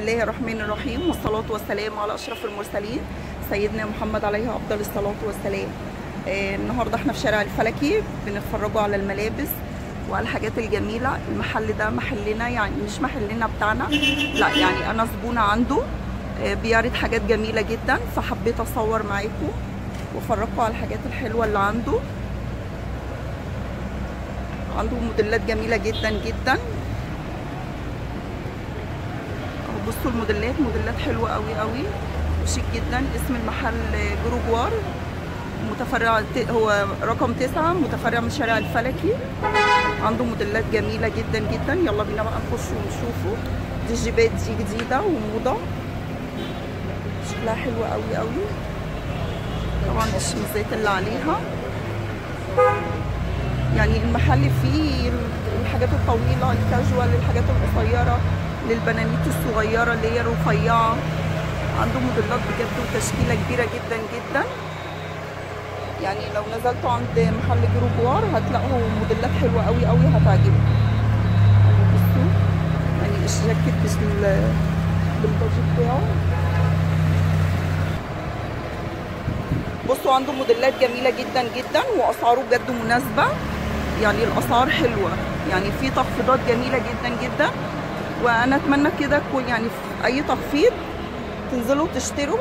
الله الرحمن الرحيم والصلاة والسلام على أشرف المرسلين سيدنا محمد عليه أفضل الصلاة والسلام آه النهاردة احنا في شارع الفلكي بنتفرجوا على الملابس وعلى الحاجات الجميلة المحل ده محلنا يعني مش محلنا بتاعنا لا يعني أنا زبونة عنده آه بيعرض حاجات جميلة جدا فحبيت أصور معاكم وأفرجكم على الحاجات الحلوة اللي عنده عنده موديلات جميلة جدا جدا بصوا الموديلات موديلات حلوه قوي قوي وشيك جدا اسم المحل جروجوار متفرع هو رقم تسعة متفرع من شارع الفلكي عنده موديلات جميله جدا جدا يلا بينا بقى نخش ونشوفه دي الجيبات دي جديده وموضه شكلها حلو قوي قوي طبعا الشميزات اللي عليها يعني المحل فيه الحاجات الطويله الكاجوال الحاجات القصيره للبنانيت الصغيرة اللي هي رفيعة عنده موديلات بجد وتشكيلة كبيرة جدا جدا يعني لو نزلتوا عند محل جروبوار هتلاقوا موديلات حلوة قوي قوي هتعجبكم يعني بصوا يعني الجاكيت بالبادج بتاعه بصوا عنده موديلات جميلة جدا جدا وأسعاره بجد مناسبة يعني الأسعار حلوة يعني في تخفيضات جميلة جدا جدا وانا اتمنى كده تكون يعني في اي تخفيض تنزلوا تشتروا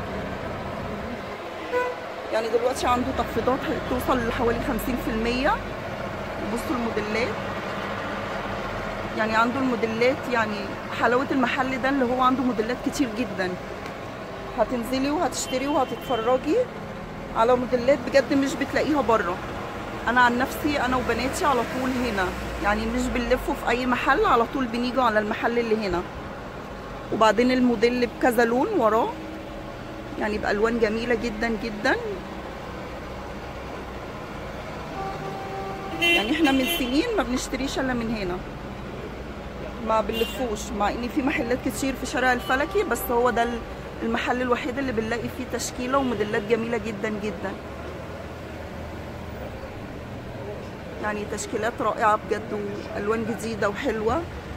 يعني دلوقتي عنده تخفيضات توصل لحوالي 50% بصوا الموديلات يعني عنده الموديلات يعني حلاوه المحل ده اللي هو عنده موديلات كتير جدا هتنزلي وهتشتري وهتتفرجي على موديلات بجد مش بتلاقيها بره انا عن نفسي انا وبناتي على طول هنا يعني مش بنلفوا في اي محل على طول بنيجوا على المحل اللي هنا وبعدين الموديل بكذا لون وراه يعني بالوان جميله جدا جدا يعني احنا من سنين ما بنشتريش الا من هنا ما بنلفوش مع ان في محلات كتير في شارع الفلكي بس هو ده المحل الوحيد اللي بنلاقي فيه تشكيله وموديلات جميله جدا جدا يعني تشكيلات رائعة بجد وألوان جديدة وحلوة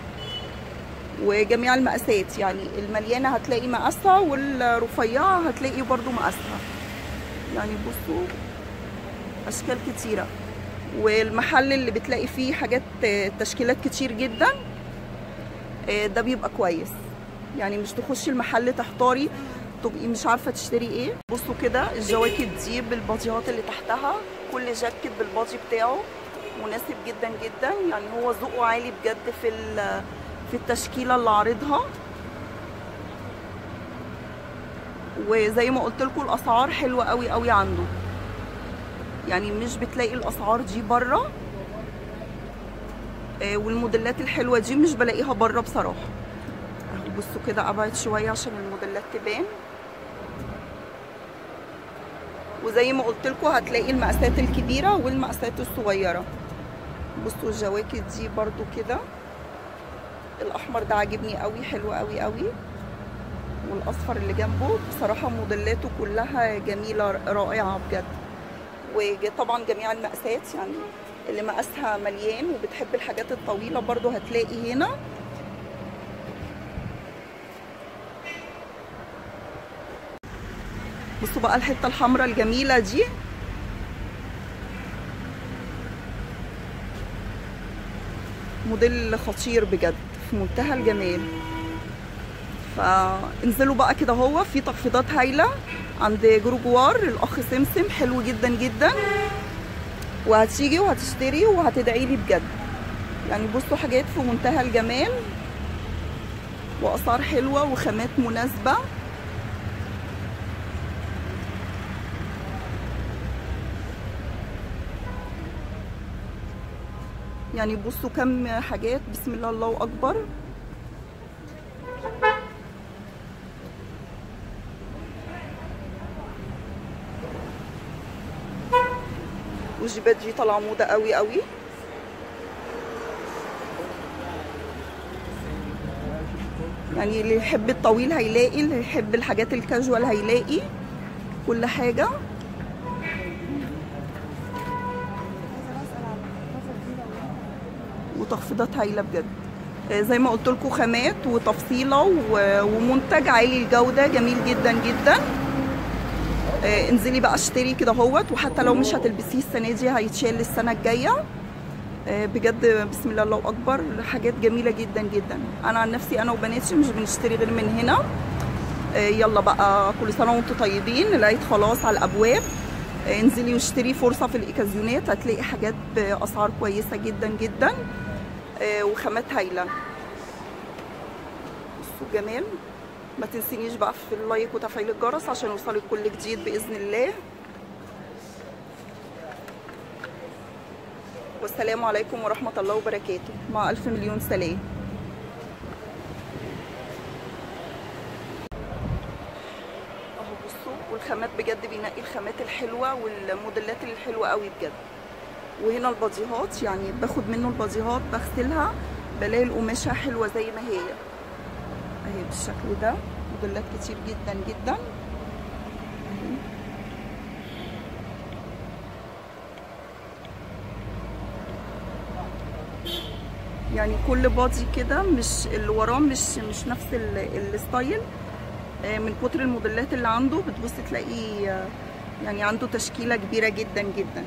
وجميع المقاسات يعني المليانة هتلاقي مقاسها والرفيعة هتلاقي برضو مقاسها يعني بصوا أشكال كتيرة والمحل اللي بتلاقي فيه حاجات تشكيلات كتير جدا ده بيبقى كويس يعني مش تخشي المحل تحتاري تبقي مش عارفه تشتري ايه بصوا كده الجواكت دي بالباديات اللي تحتها كل جاكيت بالبادي بتاعه مناسب جدا جدا يعني هو ذوقه عالي بجد في في التشكيله اللي عارضها وزي ما قلت لكم الاسعار حلوه قوي قوي عنده يعني مش بتلاقي الاسعار دي بره والموديلات الحلوه دي مش بلاقيها بره بصراحه بصوا كده ابعد شويه عشان الموديلات تبان وزي ما قلت لكم هتلاقي المقاسات الكبيره والمقاسات الصغيره بصوا الجواكت دي برضو كده الاحمر ده عاجبني قوي حلو قوي قوي والاصفر اللي جنبه بصراحه موديلاته كلها جميله رائعه بجد وطبعا جميع المقاسات يعني اللي مقاسها مليان وبتحب الحاجات الطويله برضو هتلاقي هنا بصوا بقى الحته الحمراء الجميله دي موديل خطير بجد في منتهى الجمال فانزلوا بقى كده هو في تخفيضات هايله عند جروجوار الاخ سمسم حلو جدا جدا وهتيجي وهتشتري وهتدعي لي بجد يعني بصوا حاجات في منتهى الجمال واسعار حلوه وخامات مناسبه يعني بصوا كم حاجات بسم الله الله اكبر والجيبات دي طالعه موضه قوي قوي يعني اللي يحب الطويل هيلاقي اللي يحب الحاجات الكاجوال هيلاقي كل حاجه وتخفيضات هايله بجد آه، زي ما قلت لكم خامات وتفصيله و- ومنتج عالي الجوده جميل جدا جدا آه، انزلي بقى اشتري كده اهوت وحتى لو مش هتلبسيه السنه دي هيتشال السنه الجايه آه، بجد بسم الله الله اكبر حاجات جميله جدا جدا انا عن نفسي انا وبناتي مش بنشتري غير من هنا آه، يلا بقى كل سنه وانتم طيبين العيد خلاص على الابواب آه، انزلي واشتري فرصه في الايكازيونات هتلاقي حاجات باسعار كويسه جدا جدا آه، وخامات هايله بصوا الجمال ما تنسينيش بقى في اللايك وتفعيل الجرس عشان يوصلك كل جديد باذن الله والسلام عليكم ورحمه الله وبركاته مع الف مليون سلام اهو بصوا والخامات بجد بينقي الخامات الحلوه والموديلات الحلوه قوي بجد وهنا الباديهات يعني باخد منه الباديهات بغسلها بلاقي القماشه حلوه زي ما هي اهي بالشكل ده موديلات كتير جدا جدا أهي. يعني كل بادي كده مش اللي وراه مش مش نفس ال- الستايل آه، من كتر الموديلات اللي عنده بتبص تلاقي آه، يعني عنده تشكيله كبيره جدا جدا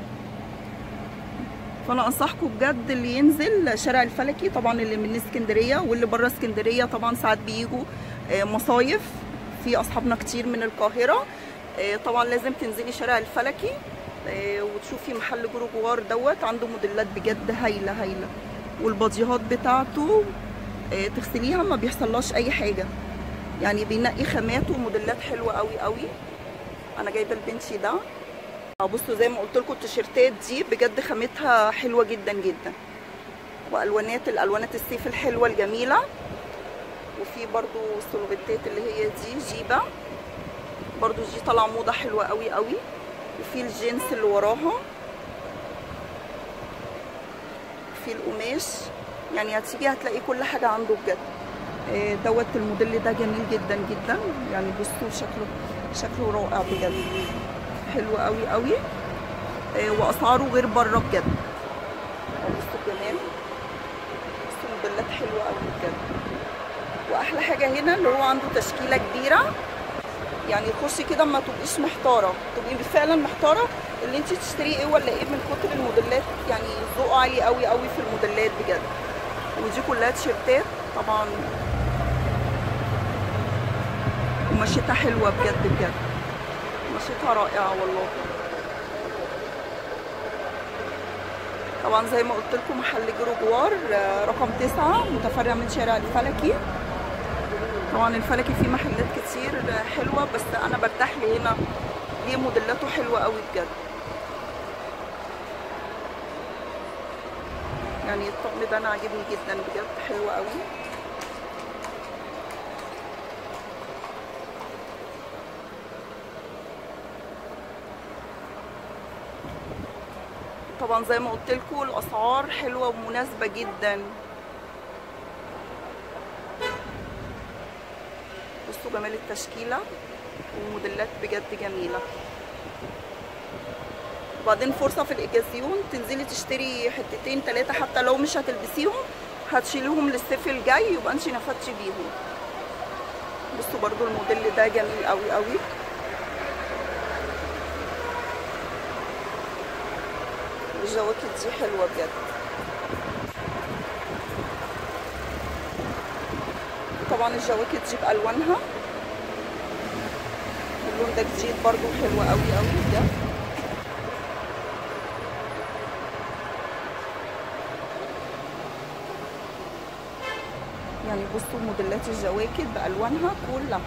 فانا انصحكم بجد اللي ينزل شارع الفلكي طبعا اللي من اسكندريه واللي بره اسكندريه طبعا ساعات بيجوا آه، مصايف في اصحابنا كتير من القاهره آه، طبعا لازم تنزلي شارع الفلكي آه، وتشوفي محل جرو جوار دوت عنده موديلات بجد هايله هايله والباديهات بتاعته آه، تغسليها ما بيحصلهاش اي حاجه يعني بينقي خامات وموديلات حلوه قوي قوي انا جايبه البنتي ده اه بصوا زي ما قلت لكم التيشيرتات دي بجد خامتها حلوه جدا جدا والوانات الالوانات الصيف الحلوه الجميله وفي برضو السلوبيتات اللي هي دي جيبه برضو دي طالعه موضه حلوه قوي قوي وفي الجينز اللي وراها في القماش يعني هتيجي هتلاقي كل حاجه عنده بجد آه، دوت الموديل ده جميل جدا جدا يعني بصوا شكله شكله رائع بجد حلو قوي قوي آه، واسعاره غير بره بجد بصوا الجمال بصوا موديلات حلوه قوي بجد واحلى حاجه هنا اللي هو عنده تشكيله كبيره يعني تخشي كده ما تبقيش محتاره تبقي فعلا محتاره اللي انت تشتري ايه ولا ايه من كتر الموديلات يعني ذوقه عالي قوي قوي في الموديلات بجد ودي كلها تيشيرتات طبعا ومشيتها حلوه بجد بجد مشيتها رائعه والله طبعا زي ما قلت لكم محل جرو جوار آه، رقم تسعة متفرع من شارع الفلكي طبعا الفلكي فيه محلات كتير آه، حلوة بس أنا برتاح لي هنا ليه موديلاته حلوة قوي بجد يعني الطقم ده أنا عاجبني جدا بجد حلو قوي طبعا زي ما قلت لكم الاسعار حلوه ومناسبه جدا بصوا جمال التشكيله وموديلات بجد جميله وبعدين فرصه في الاجازيون تنزلي تشتري حتتين ثلاثه حتى لو مش هتلبسيهم هتشيليهم للصيف الجاي يبقى انت نفدتي بيهم بصوا برضو الموديل ده جميل قوي قوي الجواكت دي حلوه بجد طبعا الجواكت دي بالوانها اللون ده جديد برضو حلو قوي قوي بجد يعني بصوا موديلات الجواكت بالوانها كلها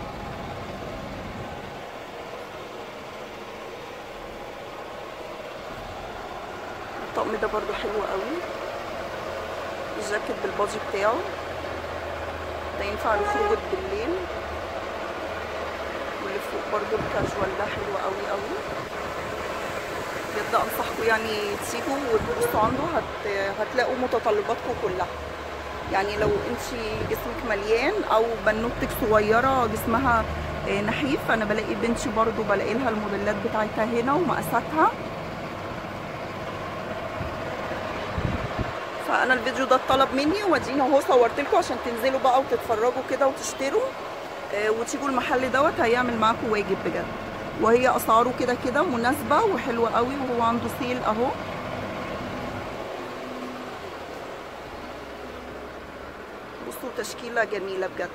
الطقم ده برضو حلو قوي الجاكيت بالبادي بتاعه ده ينفع لخروجة بالليل واللي فوق برضو الكاجوال ده حلو قوي قوي بجد انصحكم يعني تيجوا وتبصوا عنده هت... هتلاقوا متطلباتكم كلها يعني لو انت جسمك مليان او بنوتك صغيره جسمها آه، نحيف انا بلاقي بنتي برضو بلاقي لها الموديلات بتاعتها هنا ومقاساتها ف فانا الفيديو ده اتطلب مني واديني اهو صورت لكم عشان تنزلوا بقى وتتفرجوا كده وتشتروا آه، وتيجوا المحل دوت هيعمل معاكم واجب بجد وهي اسعاره كده كده مناسبه وحلوه قوي وهو عنده سيل اهو بصوا تشكيله جميله بجد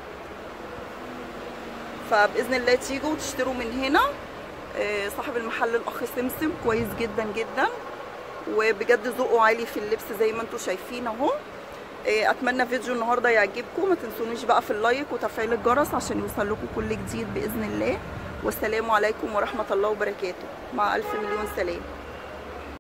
فباذن الله تيجوا وتشتروا من هنا آه، صاحب المحل الاخ سمسم كويس جدا جدا وبجد ذوقه عالي في اللبس زي ما انتم شايفين اهو آه، اتمنى فيديو النهارده يعجبكم ما تنسونيش بقى في اللايك وتفعيل الجرس عشان يوصل لكم كل جديد باذن الله والسلام عليكم ورحمه الله وبركاته مع الف مليون سلام